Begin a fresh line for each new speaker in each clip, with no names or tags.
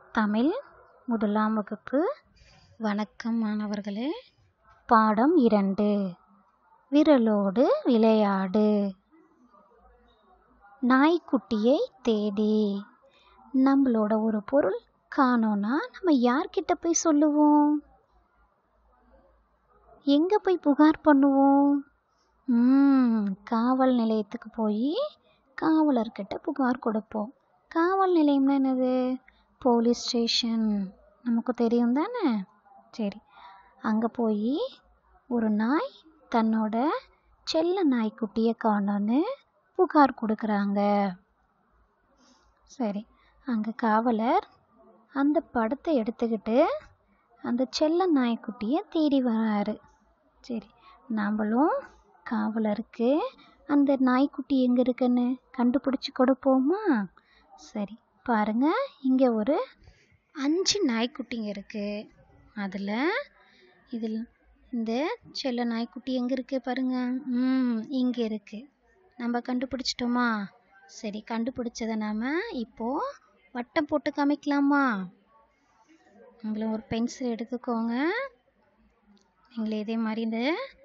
தமிழ் முதலாம் வகுப்பு வணக்கம் மாணவர்களே பாடம் இரண்டு விரலோடு விளையாடு நாய்க்குட்டியை தேடி நம்மளோட ஒரு பொருள் காணோன்னா நம்ம யார்கிட்ட போய் சொல்லுவோம் எங்கே போய் புகார் பண்ணுவோம் ம் காவல் நிலையத்துக்கு போய் காவலர்கிட்ட புகார் கொடுப்போம் காவல் நிலையம்னா என்னது போலீஸ் ஸ்டேஷன் நமக்கு தெரியும் தானே சரி அங்கே போய் ஒரு நாய் தன்னோட செல்ல நாய்க்குட்டியை காணோன்னு புகார் கொடுக்குறாங்க சரி அங்கே காவலர் அந்த படத்தை எடுத்துக்கிட்டு அந்த செல்ல நாய்க்குட்டியை தேடி வராரு சரி நாமளும் காவலருக்கு அந்த நாய்க்குட்டி எங்கே இருக்குன்னு கண்டுபிடிச்சி கொடுப்போமா சரி பாருங்க இங்கே ஒரு அஞ்சு நாய்க்குட்டிங்க இருக்குது அதில் இதில் இந்த செல்ல நாய்க்குட்டி எங்கே இருக்குது பாருங்க ம் இங்கே இருக்குது நம்ம கண்டுபிடிச்சிட்டோமா சரி கண்டுபிடிச்சதை நாம் இப்போது வட்டம் போட்டு காமிக்கலாமா உங்களை ஒரு பென்சில் எடுத்துக்கோங்க நீங்களே இதே மாதிரி இந்த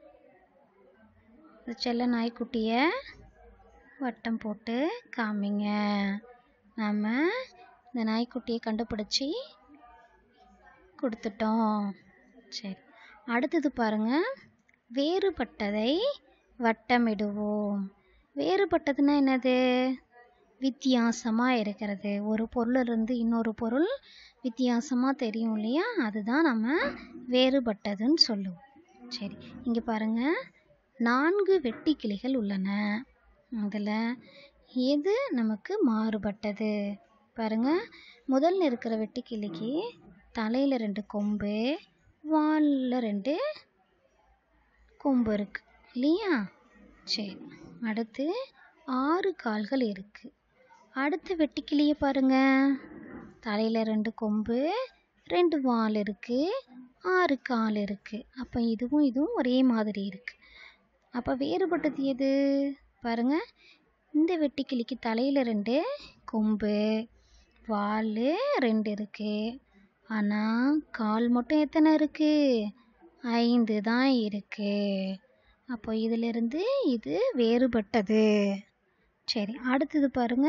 இந்த செல்ல நாய்க்குட்டியை வட்டம் போட்டு காமிங்க நாம் இந்த நாய்க்குட்டியை கண்டுபிடிச்சி கொடுத்துட்டோம் சரி அடுத்தது பாருங்க வேறுபட்டதை வட்டமிடுவோம் வேறுபட்டதுன்னா என்னது வித்தியாசமாக இருக்கிறது ஒரு பொருளிலிருந்து இன்னொரு பொருள் வித்தியாசமாக தெரியும் இல்லையா அதுதான் நம்ம வேறுபட்டதுன்னு சொல்லுவோம் சரி இங்கே பாருங்கள் நான்கு வெட்டி கிளிகள் உள்ளன அதில் எது நமக்கு மாறுபட்டது பாருங்க முதல்ல இருக்கிற வெட்டி கிளிக்கு தலையில் ரெண்டு கொம்பு வாலில் ரெண்டு கொம்பு இருக்கு இல்லையா சரி அடுத்து ஆறு கால்கள் இருக்கு அடுத்த வெட்டிக்கிளியை பாருங்க தலையில் ரெண்டு கொம்பு ரெண்டு வால் இருக்கு ஆறு கால் இருக்கு அப்போ இதுவும் இதுவும் ஒரே மாதிரி இருக்கு அப்போ வேறுபட்டது எது பாருங்க இந்த வெட்டிக்கிளிக்கு தலையில் ரெண்டு கொம்பு வால் ரெண்டு இருக்கு ஆனால் கால் மட்டும் எத்தனை இருக்கு ஐந்து தான் இருக்கு அப்போ இதிலிருந்து இது வேறுபட்டது சரி அடுத்தது பாருங்க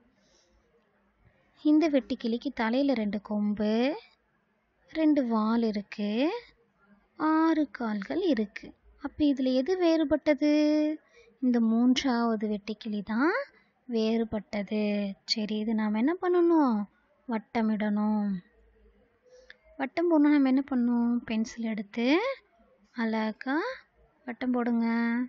இந்த வெட்டுக்கிளிக்கு தலையில் ரெண்டு கொம்பு ரெண்டு வால் இருக்கு ஆறு கால்கள் இருக்கு அப்போ இதில் எது வேறுபட்டது இந்த மூன்றாவது வெட்டுக்கிளி தான் வேறுபட்டது சரி இது நாம் என்ன பண்ணணும் வட்டமிடணும் வட்டம் போடணும் நம்ம என்ன பண்ணணும் பென்சில் எடுத்து அழகா வட்டம் போடுங்க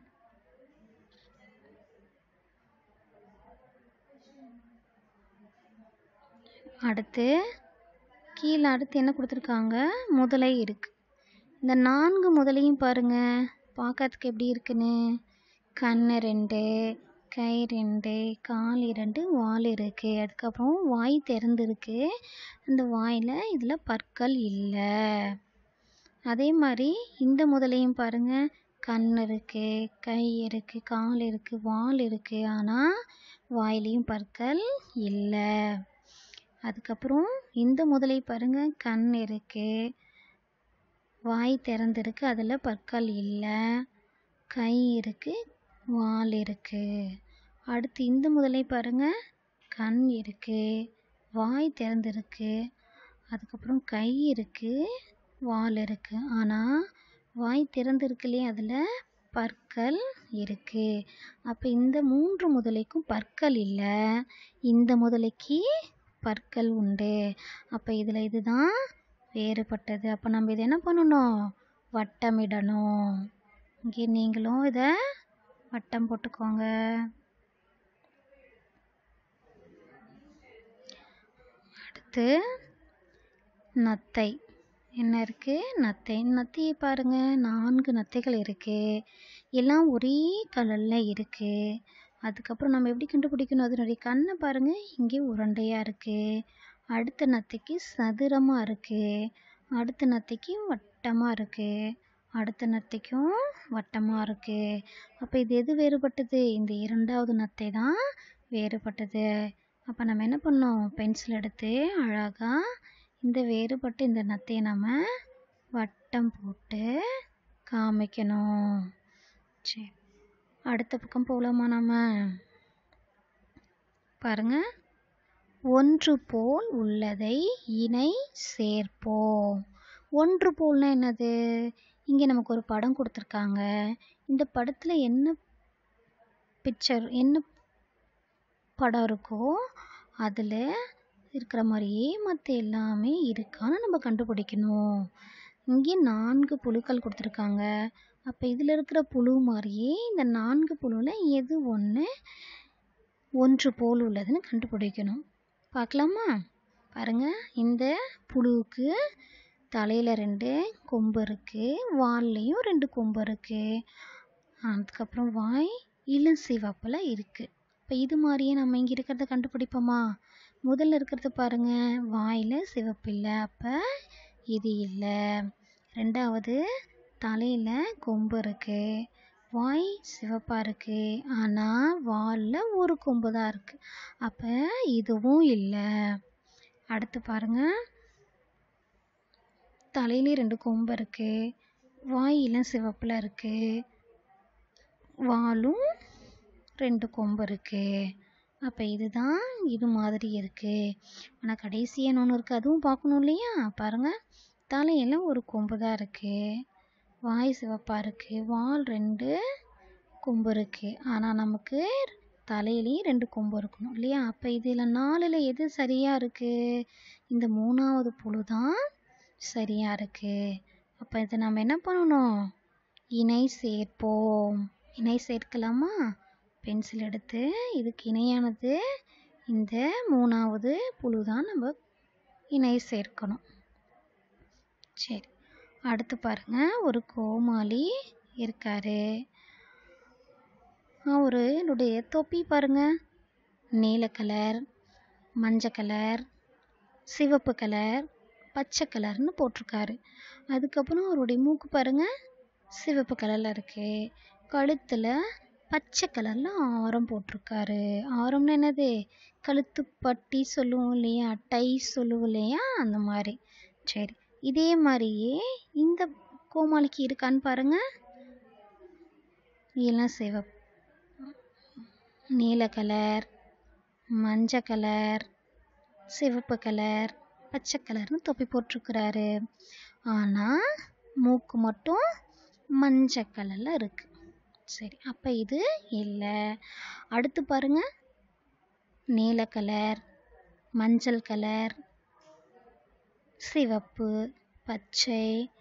அடுத்து கீழே அடுத்து என்ன கொடுத்துருக்காங்க முதலை இருக்கு இந்த நான்கு முதலையும் பாருங்க பார்க்கறதுக்கு எப்படி இருக்குன்னு கண் ரெண்டு கை ரெண்டு கால் இரண்டு வால் இருக்கு அதுக்கப்புறம் வாய் திறந்துருக்கு அந்த வாயில் இதில் பற்கள் இல்லை அதே மாதிரி இந்த முதலையும் பாருங்க கண் இருக்கு கை இருக்கு கால் இருக்கு வால் இருக்கு ஆனால் வாயிலையும் பற்கள் இல்லை அதுக்கப்புறம் இந்த முதலை பாருங்க கண் இருக்கு வாய் திறந்திருக்கு அதில் பற்கள் இல்லை கை இருக்கு வால் இருக்கு அடுத்து இந்த முதலை பாருங்க கண் இருக்கு வாய் திறந்திருக்கு அதுக்கப்புறம் கை இருக்கு வால் இருக்கு ஆனால் வாய் திறந்திருக்குலே அதில் பற்கள் இருக்கு அப்போ இந்த மூன்று முதலைக்கும் பற்கள் இல்லை இந்த முதலைக்கு பற்கள் உண்டு அப்போ இதில் இதுதான் வேறுபட்டது அப்போ நம்ம இதை என்ன பண்ணணும் வட்டமிடணும் இங்கே நீங்களும் இதை வட்டம் போட்டுக்கோங்க அடுத்து நத்தை என்ன இருக்குது நத்தை நத்தையை பாருங்கள் நான்கு நத்தைகள் இருக்குது எல்லாம் ஒரே கலரில் இருக்குது அதுக்கப்புறம் நம்ம எப்படி கண்டுபிடிக்கணும் அதனுடைய கண்ணை பாருங்கள் இங்கே உருண்டையாக இருக்குது அடுத்த நத்தைக்கு சதுரமாக இருக்குது அடுத்த நத்தைக்கு வட்டமாக இருக்குது அடுத்த நத்தைக்கும் வட்டமாக இருக்குது அப்போ இது எது வேறுபட்டது இந்த இரண்டாவது நத்தை தான் வேறுபட்டது அப்போ நம்ம என்ன பண்ணோம் பென்சில் எடுத்து அழகாக இந்த வேறுபட்ட இந்த நத்தையை நம்ம வட்டம் போட்டு காமிக்கணும் சரி அடுத்த பக்கம் போகலாமா நம்ம பாருங்க ஒன்று போல் உள்ளதை இணை சேர்ப்போம் ஒன்று போல்னா என்னது இங்கே நமக்கு ஒரு படம் கொடுத்துருக்காங்க இந்த படத்தில் என்ன பிக்சர் என்ன படம் இருக்கோ அதில் இருக்கிற மாதிரியே மற்ற எல்லாமே இருக்கான்னு நம்ம கண்டுபிடிக்கணும் இங்கே நான்கு புழுக்கள் கொடுத்துருக்காங்க அப்போ இதில் இருக்கிற புழு மாதிரியே இந்த நான்கு புழுவில் எது ஒன்று ஒன்று போல் உள்ளதுன்னு கண்டுபிடிக்கணும் பார்க்கலாமா பாருங்க இந்த புழுவுக்கு தலையில் ரெண்டு கொம்பு இருக்குது வால்லையும் ரெண்டு கொம்பு இருக்குது அதுக்கப்புறம் வாய் இளம் சிவப்பில் இருக்குது இப்போ இது மாதிரியே நம்ம இங்கே இருக்கிறத கண்டுபிடிப்போமா முதல்ல இருக்கிறது பாருங்க வாயில் சிவப்பு இல்லை அப்போ இது இல்லை ரெண்டாவது தலையில் கொம்பு இருக்குது வாய் சிவப்பாக இருக்குது ஆனால் வாலில் ஒரு கொம்பு தான் இருக்குது அப்போ இதுவும் இல்லை அடுத்து பாருங்க தலையிலே ரெண்டு கொம்பு இருக்குது வாயிலும் சிவப்பில் இருக்குது வாலும் ரெண்டு கொம்பு இருக்குது அப்போ இதுதான் இது மாதிரி இருக்குது ஆனால் கடைசியாக ஒன்று இருக்குது அதுவும் பார்க்கணும் இல்லையா பாருங்கள் தலையில் ஒரு கொம்பு தான் இருக்குது வாய் சிவப்பாக இருக்குது வால் ரெண்டு கொம்பு இருக்குது ஆனால் நமக்கு தலையிலையும் ரெண்டு கொம்பு இருக்கணும் இல்லையா அப்போ இதில் நாலில் எது சரியாக இருக்குது இந்த மூணாவது புழு தான் சரியாக இருக்குது அப்போ இதை நம்ம என்ன பண்ணணும் இணை சேர்ப்போம் இணை சேர்க்கலாமா பென்சில் எடுத்து இதுக்கு இணையானது இந்த மூணாவது புழு தான் நம்ம இணை சேர்க்கணும் சரி அடுத்து பாருங்க ஒரு கோமாளி இருக்காரு அவருடைய தொப்பி பாருங்க நீல கலர் மஞ்சள் கலர் சிவப்பு கலர் பச்சை கலர்னு போட்டிருக்காரு அதுக்கப்புறம் அவருடைய மூக்கு பாருங்க சிவப்பு கலரில் இருக்கு கழுத்தில் பச்சை கலரில் ஆரம் போட்டிருக்காரு ஆரம்னா என்னது கழுத்து பட்டி சொல்லுவோம் இல்லையா டை சொல்லுவோம் இல்லையா அந்த மாதிரி சரி இதே மாதிரியே இந்த கோமாளிக்கு இருக்கான்னு பாருங்க இளம் சிவப்பு நீல கலர் மஞ்சள் கலர் சிவப்பு கலர் பச்சை கலர்னு தொப்பி போட்டிருக்கிறாரு ஆனால் மூக்கு மட்டும் மஞ்சள் கலரில் இருக்குது சரி அப்போ இது இல்லை அடுத்து பாருங்க நீல கலர் மஞ்சள் கலர் சிவப்பு பச்சை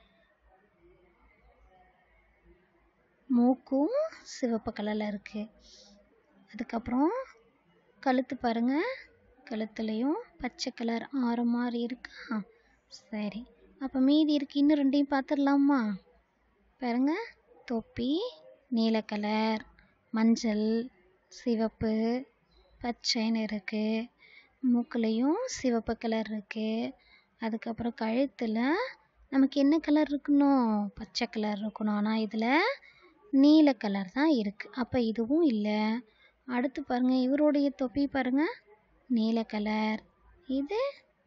மூக்கும் சிவப்பு கலரில் இருக்குது அதுக்கப்புறம் கழுத்து பாருங்க கழுத்துலையும் பச்சை கலர் ஆறு மாதிரி இருக்கா சரி அப்போ மீதி இருக்கு இன்னும் ரெண்டையும் பார்த்துடலாமா பாருங்க தொப்பி நீல கலர் மஞ்சள் சிவப்பு பச்சைன்னு இருக்குது மூக்குலேயும் சிவப்பு கலர் இருக்குது அதுக்கப்புறம் கழுத்தில் நமக்கு என்ன கலர் இருக்கணும் பச்சை கலர் இருக்கணும் ஆனால் இதில் நீல கலர் தான் இருக்குது அப்போ இதுவும் இல்லை அடுத்து பாருங்கள் இவருடைய தொப்பி பாருங்கள் நீல கலர் இது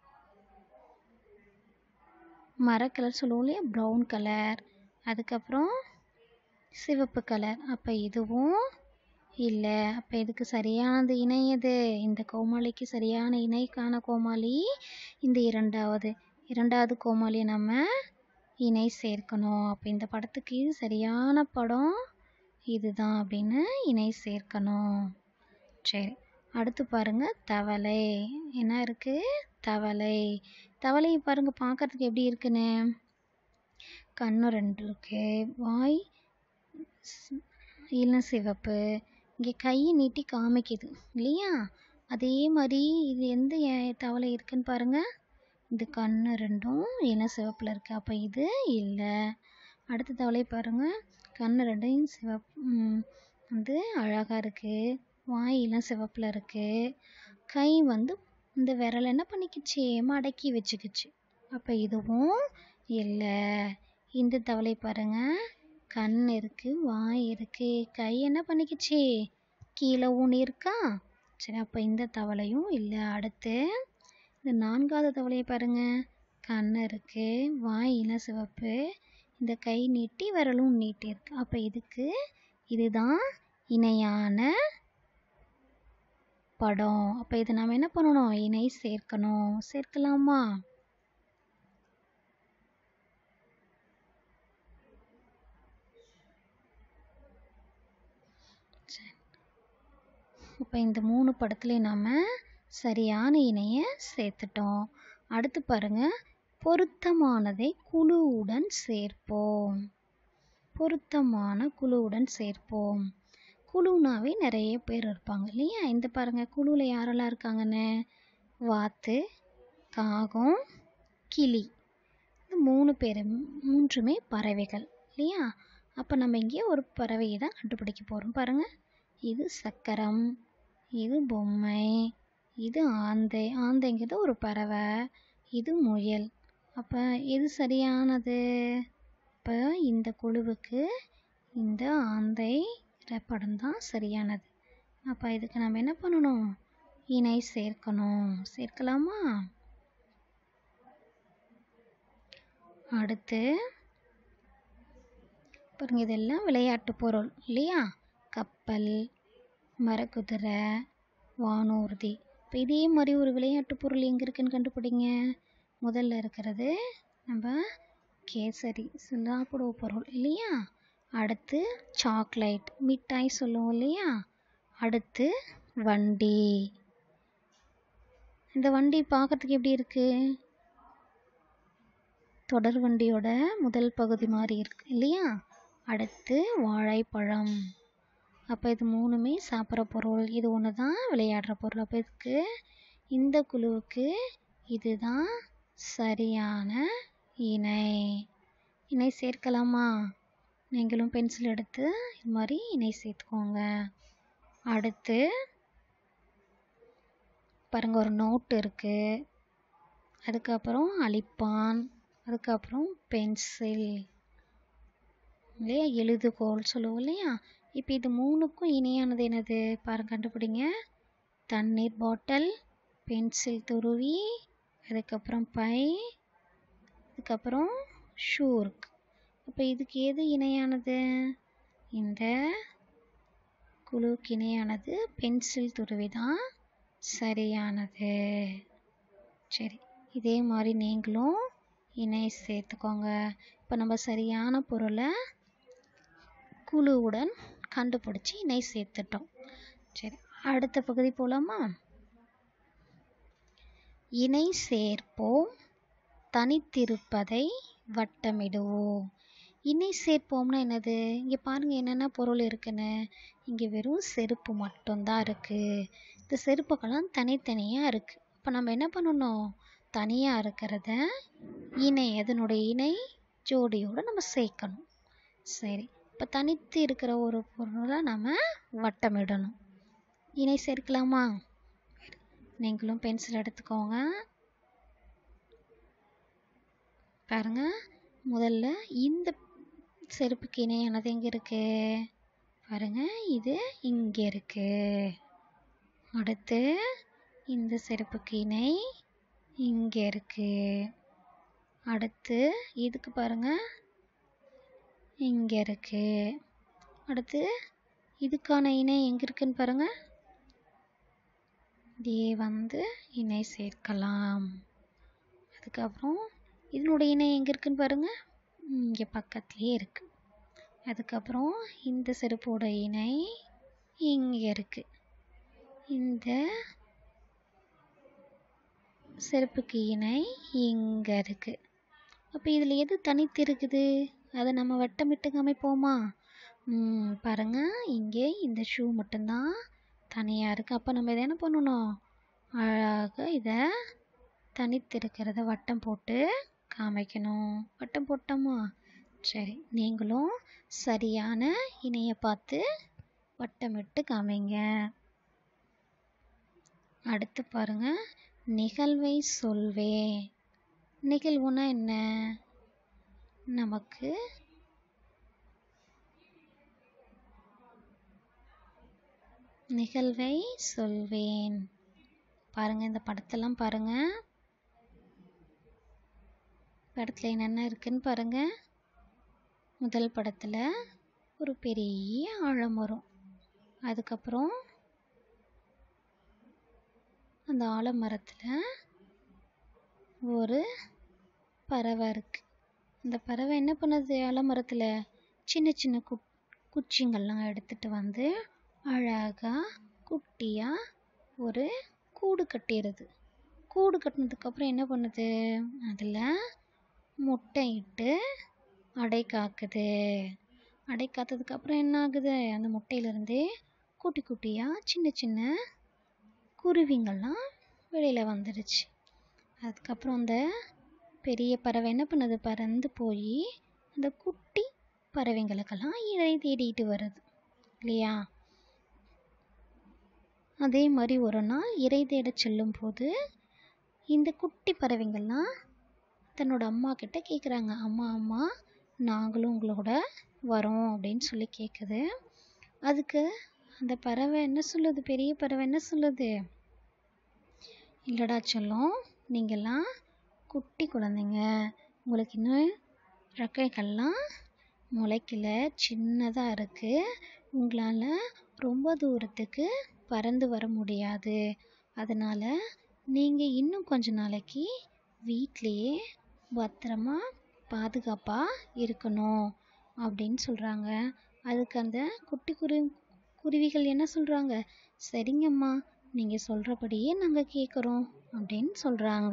மர கலர் சொல்லுவோம் இல்லையா ப்ரௌன் கலர் அதுக்கப்புறம் சிவப்பு கலர் அப்போ இதுவும் இல்லை அப்போ இதுக்கு சரியானது இணை எது இந்த கோமாளிக்கு சரியான இணைக்கான கோமாளி இந்த இரண்டாவது இரண்டாவது கோமாளியை நம்ம இணை சேர்க்கணும் அப்போ இந்த படத்துக்கு இது சரியான படம் இதுதான் அப்படின்னு இணை சேர்க்கணும் சரி அடுத்து பாருங்க தவளை என்ன இருக்கு தவளை தவளை பாருங்க பார்க்கறதுக்கு எப்படி இருக்குன்னு கண்ணு ரெண்டு இருக்கு வாய் ஸ்- இளம் சிவப்பு இங்கே கையை நீட்டி காமிக்குது இல்லையா அதே மாதிரி இது எந்த ஏ- தவளை இருக்குன்னு பாருங்க இது கண்ணு ரெண்டும் இளம் சிவப்பில் இருக்கு அப்போ இது இல்லை அடுத்த தவளை பாருங்க கண்ணு ரெண்டும் சிவப் ம், வந்து அழகாக இருக்கு வாய் இளம் சிவப்பில் இருக்கு கை வந்து இந்த விரல் என்ன பண்ணிக்கிச்சு மடக்கி வச்சுக்கிச்சு அப்போ இதுவும் இல்லை இந்த தவளை பாருங்க கண் இருக்கு வாய் இருக்கு கை என்ன பண்ணிக்கிச்சு கீழே ஊனி இருக்கா சரி அப்போ இந்த தவளையும் இல்லை அடுத்து இந்த நான்காவது தவளையை பாருங்க கண் இருக்கு வாய் இள சிவப்பு இந்த கை நீட்டி விரலும் நீட்டி இருக்கு அப்போ இதுக்கு இதுதான் இணையான படம் அப்போ இது நம்ம என்ன பண்ணணும் இணை சேர்க்கணும் சேர்க்கலாமா இப்போ இந்த மூணு படத்துலையும் நாம் சரியான இணையை சேர்த்துட்டோம் அடுத்து பாருங்க பொருத்தமானதை குழுவுடன் சேர்ப்போம் பொருத்தமான குழுவுடன் சேர்ப்போம் குழுனாவே நிறைய பேர் இருப்பாங்க இல்லையா இந்த பாருங்க குழுவில் யாரெல்லாம் இருக்காங்கன்னு வாத்து காகம் கிளி இந்த மூணு பேரும் மூன்றுமே பறவைகள் இல்லையா அப்போ நம்ம இங்கே ஒரு பறவையை தான் கண்டுபிடிக்க போகிறோம் பாருங்கள் இது சக்கரம் இது பொம்மை இது ஆந்தை ஆந்தைங்கிறது ஒரு பறவை இது முயல் அப்போ எது சரியானது இப்போ இந்த குழுவுக்கு இந்த ஆந்தை படம் தான் சரியானது அப்போ இதுக்கு நம்ம என்ன பண்ணணும் இணை சேர்க்கணும் சேர்க்கலாமா அடுத்து பாருங்க இதெல்லாம் விளையாட்டு பொருள் இல்லையா கப்பல் மரக்குதிரை வானூர்தி இப்போ இதே மாதிரி ஒரு விளையாட்டு பொருள் எங்கே இருக்குன்னு கண்டுபிடிங்க முதல்ல இருக்கிறது நம்ம கேசரி சாப்பிடுவ பொருள் இல்லையா அடுத்து சாக்லேட் மிட்டாய் சொல்லுவோம் இல்லையா அடுத்து வண்டி இந்த வண்டி பார்க்கறதுக்கு எப்படி இருக்கு தொடர் வண்டியோட முதல் பகுதி மாதிரி இருக்கு இல்லையா அடுத்து வாழைப்பழம் அப்போ இது மூணுமே சாப்பிட்ற பொருள் இது ஒன்று தான் விளையாடுற பொருள் அப்போ இதுக்கு இந்த குழுவுக்கு இதுதான் சரியான இணை இணை சேர்க்கலாமா நீங்களும் பென்சில் எடுத்து இது மாதிரி இணை சேர்த்துக்கோங்க அடுத்து பாருங்க ஒரு நோட் இருக்குது அதுக்கப்புறம் அழிப்பான் அதுக்கப்புறம் பென்சில் இல்லையா எழுதுகோல் சொல்லுவோம் இல்லையா இப்போ இது மூணுக்கும் இணையானது என்னது பாருங்க கண்டுபிடிங்க தண்ணீர் பாட்டில் பென்சில் துருவி அதுக்கப்புறம் பை அதுக்கப்புறம் ஷூ இருக்கு அப்போ இதுக்கு எது இணையானது இந்த குழுவுக்கு இணையானது பென்சில் துருவி தான் சரியானது சரி இதே மாதிரி நீங்களும் இணை சேர்த்துக்கோங்க இப்போ நம்ம சரியான பொருளை குழுவுடன் கண்டுபிடிச்சி இணை சேர்த்துட்டோம் சரி அடுத்த பகுதி போலாமா இணை சேர்ப்போம் தனித்திருப்பதை வட்டமிடுவோம் இணை சேர்ப்போம்னா என்னது இங்கே பாருங்க என்னென்ன பொருள் இருக்குன்னு இங்கே வெறும் செருப்பு மட்டும்தான் இருக்குது இந்த செருப்புக்கெல்லாம் தனித்தனியாக இருக்குது இப்போ நம்ம என்ன பண்ணணும் தனியாக இருக்கிறத இணை அதனுடைய இணை ஜோடியோடு நம்ம சேர்க்கணும் சரி இப்போ தனித்து இருக்கிற ஒரு பொருளை நம்ம வட்டமிடணும் இணை சேர்க்கலாமா நீங்களும் பென்சில் எடுத்துக்கோங்க பாருங்க முதல்ல இந்த செருப்புக்கு இணையானது எங்கே இருக்கு பாருங்க இது இங்கே இருக்கு அடுத்து இந்த செருப்புக்கு இணை இங்கே இருக்கு அடுத்து இதுக்கு பாருங்க இங்கே இருக்கு அடுத்து இதுக்கான இணை எங்கே இருக்குன்னு பாருங்க இதே வந்து இணை சேர்க்கலாம் அதுக்கப்புறம் இதனுடைய இணை எங்கே இருக்குன்னு பாருங்க இங்கே பக்கத்துலேயே இருக்கு அதுக்கப்புறம் இந்த செருப்போட இணை இங்கே இருக்கு இந்த செருப்புக்கு இணை இங்கே இருக்கு அப்போ இதில் எது தனித்து இருக்குது அதை நம்ம வட்டமிட்டு அமைப்போமா ம், பாருங்க இங்கே இந்த ஷூ மட்டும்தான் தனியாக இருக்குது அப்போ நம்ம இதை என்ன பண்ணணும் அழகாக இதை தனித்து இருக்கிறத வட்டம் போட்டு காமிக்கணும் வட்டம் போட்டோமா சரி நீங்களும் சரியான இணையை பார்த்து வட்டமிட்டு காமிங்க அடுத்து பாருங்க நிகழ்வை சொல்வேன் நிகழ்வுனா என்ன நமக்கு நிகழ்வை சொல்வேன் பாருங்க இந்த படத்தெல்லாம் பாருங்க படத்தில் என்னென்ன இருக்குன்னு பாருங்க முதல் படத்தில் ஒரு பெரிய ஆலமரம் அதுக்கப்புறம் அந்த ஆலமரத்தில் ஒரு பறவை இருக்கு அந்த பறவை என்ன பண்ணுது ஆலமரத்தில் சின்ன சின்ன கு குச்சிங்கள்லாம் எடுத்துட்டு வந்து அழகாக குட்டியாக ஒரு கூடு கட்டிடுது கூடு கட்டினதுக்கப்புறம் என்ன பண்ணுது அதில் முட்டையிட்டு அடை காக்குது அடை காத்ததுக்கப்புறம் என்ன ஆகுது அந்த முட்டையிலேருந்து குட்டி குட்டியாக சின்ன சின்ன குருவிங்கள்லாம் வெளியில் வந்துடுச்சு அதுக்கப்புறம் அந்த பெரிய பறவை என்ன பண்ணுது பறந்து போய் அந்த குட்டி பறவைங்களுக்கெல்லாம் இறை தேடிட்டு வருது இல்லையா அதே மாதிரி ஒரு நாள் இறை தேட செல்லும்போது இந்த குட்டி பறவைங்கள்லாம் தன்னோட அம்மா கிட்ட கேட்குறாங்க அம்மா அம்மா நாங்களும் உங்களோட வரோம் அப்படின்னு சொல்லி கேட்குது அதுக்கு அந்த பறவை என்ன சொல்லுது பெரிய பறவை என்ன சொல்லுது இல்லடா சொல்லும் நீங்கள்லாம் குட்டி குழந்தைங்க உங்களுக்கு இன்னும் ரெக்கைகள்லாம் முளைக்கல சின்னதாக இருக்குது உங்களால் ரொம்ப தூரத்துக்கு பறந்து வர முடியாது அதனால் நீங்கள் இன்னும் கொஞ்ச நாளைக்கு வீட்லேயே பத்திரமா பாதுகாப்பாக இருக்கணும் அப்படின்னு சொல்கிறாங்க அதுக்கு அந்த குட்டி குரு குருவிகள் என்ன சொல்கிறாங்க சரிங்கம்மா நீங்கள் சொல்கிறபடியே நாங்கள் கேட்குறோம் அப்படின்னு சொல்கிறாங்க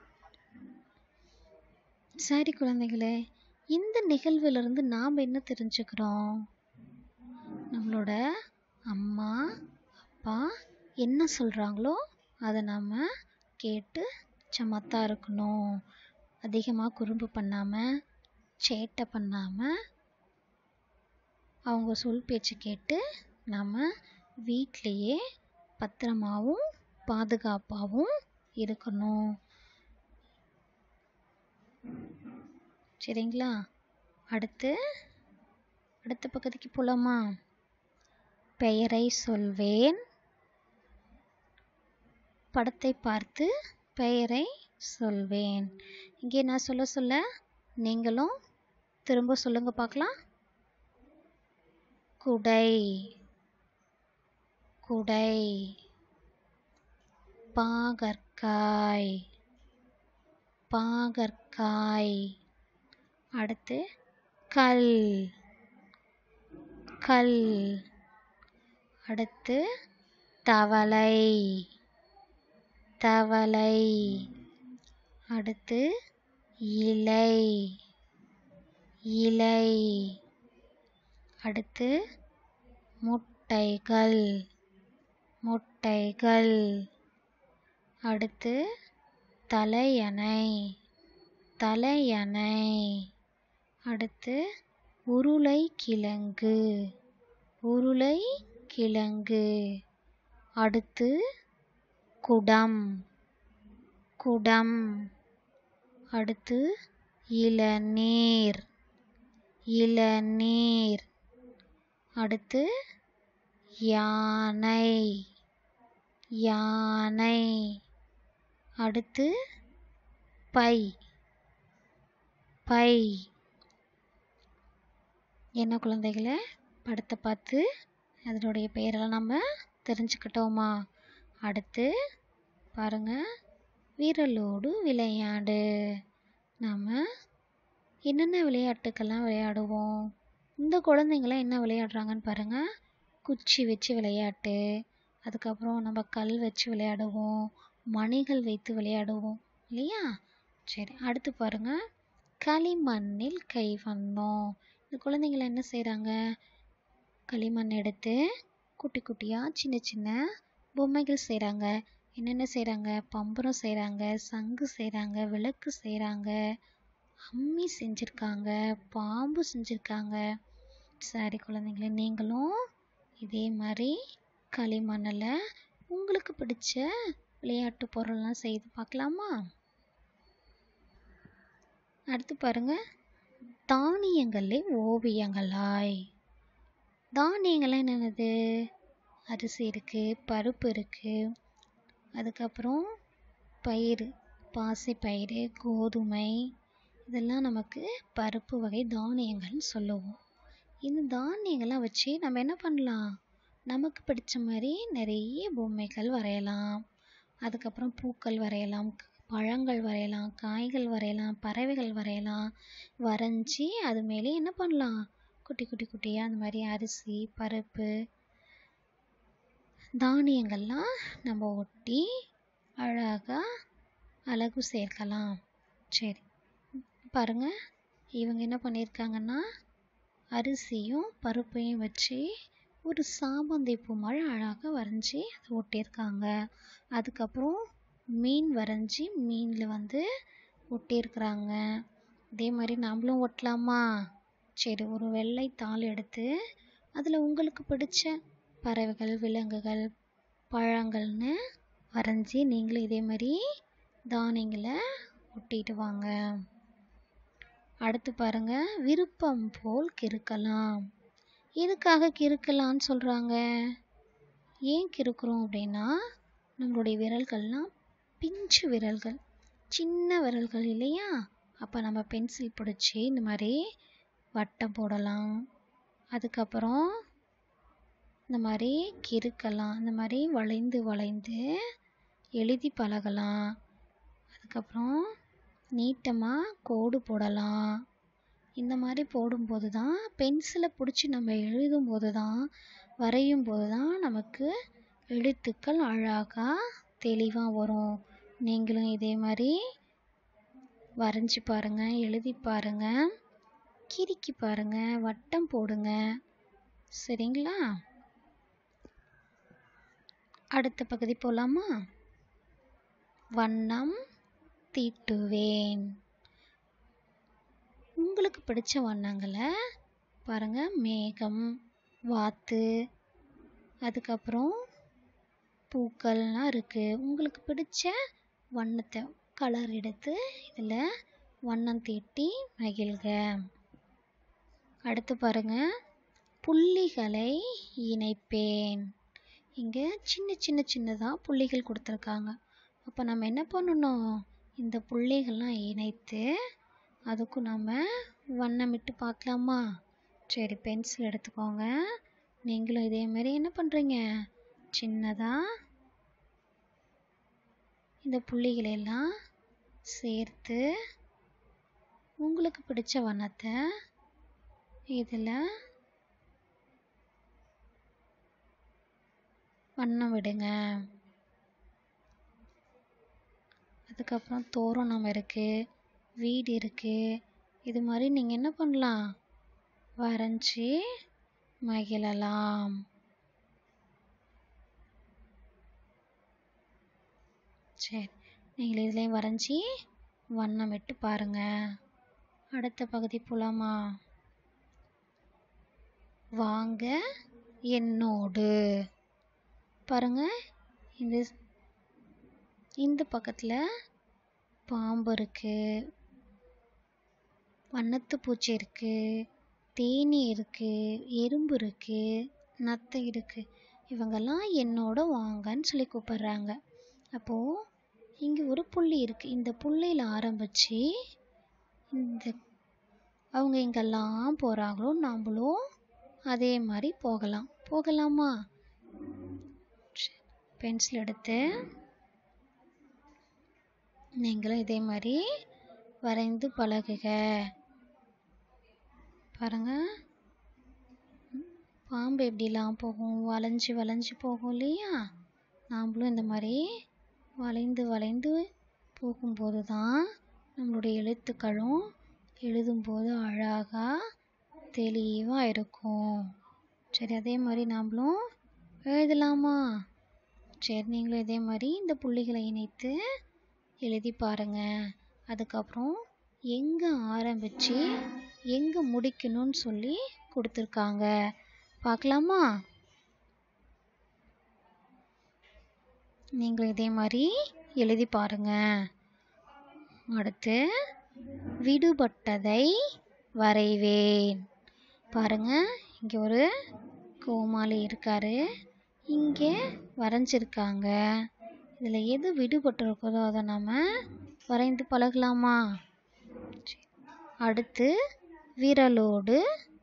சரி குழந்தைகளே இந்த நிகழ்விலிருந்து நாம் என்ன தெரிஞ்சுக்கிறோம் நம்மளோட அம்மா அப்பா என்ன சொல்கிறாங்களோ அதை நாம் கேட்டு சமத்தா இருக்கணும் அதிகமாக குறும்பு பண்ணாமல் சேட்டை பண்ணாமல் அவங்க சொல் பேச்சு கேட்டு நாம் வீட்லேயே பத்திரமாவும் பாதுகாப்பாகவும் இருக்கணும் சரிங்களா அடுத்து அடுத்த பக்கத்துக்கு போகலாமா பெயரை சொல்வேன் படத்தை பார்த்து பெயரை சொல்வேன் இங்கே நான் சொல்ல சொல்ல நீங்களும் திரும்ப சொல்லுங்க பார்க்கலாம் குடை குடை பாகற்காய் பாகற்காய் அடுத்து கல் கல் அடுத்து தவளை தவளை அடுத்து இலை இலை அடுத்து முட்டைகள் முட்டைகள் அடுத்து தலையணை தலையணை அடுத்து உருளைக்கிழங்கு உருளைக்கிழங்கு அடுத்து குடம் குடம் அடுத்து இளநீர் இளநீர் அடுத்து யானை யானை அடுத்து பை பை என்ன குழந்தைகளே படத்தை பார்த்து அதனுடைய பெயரெல்லாம் நம்ம தெரிஞ்சுக்கிட்டோமா அடுத்து பாருங்க விரலோடு விளையாடு நாம் என்னென்ன விளையாட்டுக்கெல்லாம் விளையாடுவோம் இந்த குழந்தைங்களாம் என்ன விளையாடுறாங்கன்னு பாருங்கள் குச்சி வச்சு விளையாட்டு அதுக்கப்புறம் நம்ம கல் வச்சு விளையாடுவோம் மணிகள் வைத்து விளையாடுவோம் இல்லையா சரி அடுத்து பாருங்க களிமண்ணில் கை வண்ணம் இந்த குழந்தைங்களாம் என்ன செய்கிறாங்க களிமண் எடுத்து குட்டி குட்டியாக சின்ன சின்ன பொம்மைகள் செய்கிறாங்க என்னென்ன செய்கிறாங்க பம்பரம் செய்கிறாங்க சங்கு செய்கிறாங்க விளக்கு செய்கிறாங்க அம்மி செஞ்சுருக்காங்க பாம்பு செஞ்சுருக்காங்க சரி குழந்தைங்களே நீங்களும் இதே மாதிரி களிமண்ணில் உங்களுக்கு பிடிச்ச விளையாட்டு பொருள்லாம் செய்து பார்க்கலாமா அடுத்து பாருங்க தானியங்களே ஓவியங்களாய் தானியங்கள்லாம் என்னென்னது அரிசி இருக்குது பருப்பு இருக்குது அதுக்கப்புறம் பயிறு பாசி பயிறு கோதுமை இதெல்லாம் நமக்கு பருப்பு வகை தானியங்கள்னு சொல்லுவோம் இந்த தானியங்கள்லாம் வச்சு நம்ம என்ன பண்ணலாம் நமக்கு பிடிச்ச மாதிரி நிறைய பொம்மைகள் வரையலாம் அதுக்கப்புறம் பூக்கள் வரையலாம் பழங்கள் வரையலாம் காய்கள் வரையலாம் பறவைகள் வரையலாம் வரைஞ்சி அது மேலே என்ன பண்ணலாம் குட்டி குட்டி குட்டியாக அந்த மாதிரி அரிசி பருப்பு தானியங்கள்லாம் நம்ம ஒட்டி அழகாக அழகு சேர்க்கலாம் சரி பாருங்க இவங்க என்ன பண்ணியிருக்காங்கன்னா அரிசியும் பருப்பையும் வச்சு ஒரு சாமந்தி பூ மாதிரி அழகாக வரைஞ்சி அதை ஒட்டியிருக்காங்க அதுக்கப்புறம் மீன் வரைஞ்சி மீனில் வந்து ஒட்டியிருக்கிறாங்க இதே மாதிரி நம்மளும் ஒட்டலாமா சரி ஒரு வெள்ளை தாள் எடுத்து அதில் உங்களுக்கு பிடிச்ச பறவைகள் விலங்குகள் பழங்கள்னு வரைஞ்சி நீங்களும் இதே மாதிரி தானியங்களை ஒட்டிட்டு வாங்க அடுத்து பாருங்க விருப்பம் போல் கிறுக்கலாம் எதுக்காக கிறுக்கலான்னு சொல்கிறாங்க ஏன் கிறுக்குறோம் அப்படின்னா நம்மளுடைய விரல்கள்லாம் பிஞ்சு விரல்கள் சின்ன விரல்கள் இல்லையா அப்போ நம்ம பென்சில் பிடிச்சி இந்த மாதிரி வட்டம் போடலாம் அதுக்கப்புறம் இந்த மாதிரி கிறுக்கலாம் இந்த மாதிரி வளைந்து வளைந்து எழுதி பழகலாம் அதுக்கப்புறம் நீட்டமாக கோடு போடலாம் இந்த மாதிரி போடும்போது தான் பென்சிலை பிடிச்சி நம்ம எழுதும்போது தான் வரையும் போது தான் நமக்கு எழுத்துக்கள் அழகாக தெளிவாக வரும் நீங்களும் இதே மாதிரி வரைஞ்சி பாருங்கள் எழுதி பாருங்கள் கிறுக்கி பாருங்கள் வட்டம் போடுங்க சரிங்களா அடுத்த பகுதி போகலாமா வண்ணம் தீட்டுவேன் உங்களுக்கு பிடிச்ச வண்ணங்களை பாருங்கள் மேகம் வாத்து அதுக்கப்புறம் பூக்கள்லாம் இருக்குது உங்களுக்கு பிடிச்ச வண்ணத்தை கலர் எடுத்து இதில் வண்ணம் தீட்டி மகிழ்க அடுத்து பாருங்கள் புள்ளிகளை இணைப்பேன் இங்கே சின்ன சின்ன சின்னதாக புள்ளிகள் கொடுத்துருக்காங்க அப்போ நம்ம என்ன பண்ணணும் இந்த புள்ளிகள்லாம் இணைத்து அதுக்கும் நம்ம வண்ணமிட்டு பார்க்கலாமா சரி பென்சில் எடுத்துக்கோங்க நீங்களும் இதே மாதிரி என்ன பண்ணுறீங்க சின்னதாக இந்த புள்ளிகளை எல்லாம் சேர்த்து உங்களுக்கு பிடிச்ச வண்ணத்தை இதில் வண்ணம் விடுங்க அதுக்கப்புறம் தோரணம் இருக்குது வீடு இருக்குது இது மாதிரி நீங்கள் என்ன பண்ணலாம் வரைஞ்சி மகிழலாம் சரி நீங்கள் இதுலேயும் வரைஞ்சி வண்ணமிட்டு பாருங்கள் அடுத்த பகுதி போலாமா வாங்க என்னோடு பாருங்க இந்த இந்த பக்கத்தில் பாம்பு இருக்குது வண்ணத்து பூச்சி இருக்குது தேனி இருக்குது எறும்பு இருக்குது நத்தை இருக்குது இவங்கெல்லாம் என்னோட வாங்கன்னு சொல்லி கூப்பிடுறாங்க அப்போது இங்கே ஒரு புள்ளி இருக்குது இந்த புள்ளியில் ஆரம்பித்து இந்த அவங்க எங்கெல்லாம் போகிறாங்களோ நாம்ளும் அதே மாதிரி போகலாம் போகலாமா பென்சில் எடுத்து நீங்களும் இதே மாதிரி வரைந்து பழகுக பாருங்க பாம்பு எப்படிலாம் போகும் வளைஞ்சி வளைஞ்சி போகும் இல்லையா நாம்ளும் இந்த மாதிரி வளைந்து வளைந்து போகும்போது தான் நம்மளுடைய எழுத்துக்களும் எழுதும்போது அழகாக தெளிவாக இருக்கும் சரி அதே மாதிரி நாம்ளும் எழுதலாமா சரி நீங்களும் இதே மாதிரி இந்த புள்ளிகளை இணைத்து எழுதி பாருங்க அதுக்கப்புறம் எங்கே ஆரம்பித்து எங்கே முடிக்கணும்னு சொல்லி கொடுத்துருக்காங்க பார்க்கலாமா நீங்களும் இதே மாதிரி எழுதி பாருங்க அடுத்து விடுபட்டதை வரைவேன் பாருங்க இங்கே ஒரு கோமாளி இருக்காரு இங்கே வரைஞ்சிருக்காங்க இதில் எது விடுபட்டு இருக்குதோ அதை நம்ம வரைந்து பழகலாமா சரி. அடுத்து விரலோடு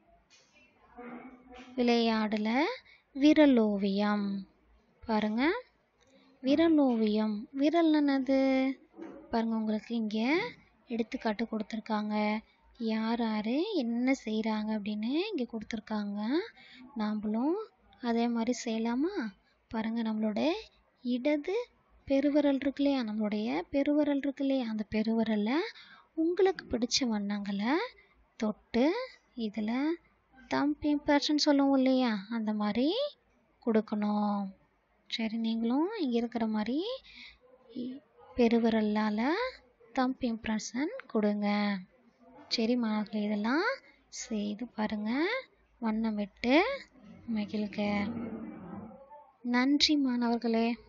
விளையாடல விரலோவியம் பாருங்க விரலோவியம் விரல் என்னது பாருங்க உங்களுக்கு இங்கே எடுத்துக்காட்டு கொடுத்துருக்காங்க யார் யார் என்ன செய்கிறாங்க அப்படின்னு இங்கே கொடுத்துருக்காங்க நாம்ளும் அதே மாதிரி செய்யலாமா பாருங்க நம்மளோட இடது பெருவிரல் இருக்கு இல்லையா நம்மளுடைய பெருவிரல் இருக்கு இல்லையா அந்த பெருவிரலில் உங்களுக்கு பிடிச்ச வண்ணங்களை தொட்டு இதில் தம் இம்ப்ரெஷன் சொல்லுவோம் இல்லையா அந்த மாதிரி கொடுக்கணும் சரி நீங்களும் இங்கே இருக்கிற மாதிரி இ- பெருவிரலால் தம் இம்ப்ரெஷன் கொடுங்க சரி மாணவர்களே இதெல்லாம் செய்து பாருங்கள் வண்ணம் விட்டு மகிழ்க நன்றி மாணவர்களே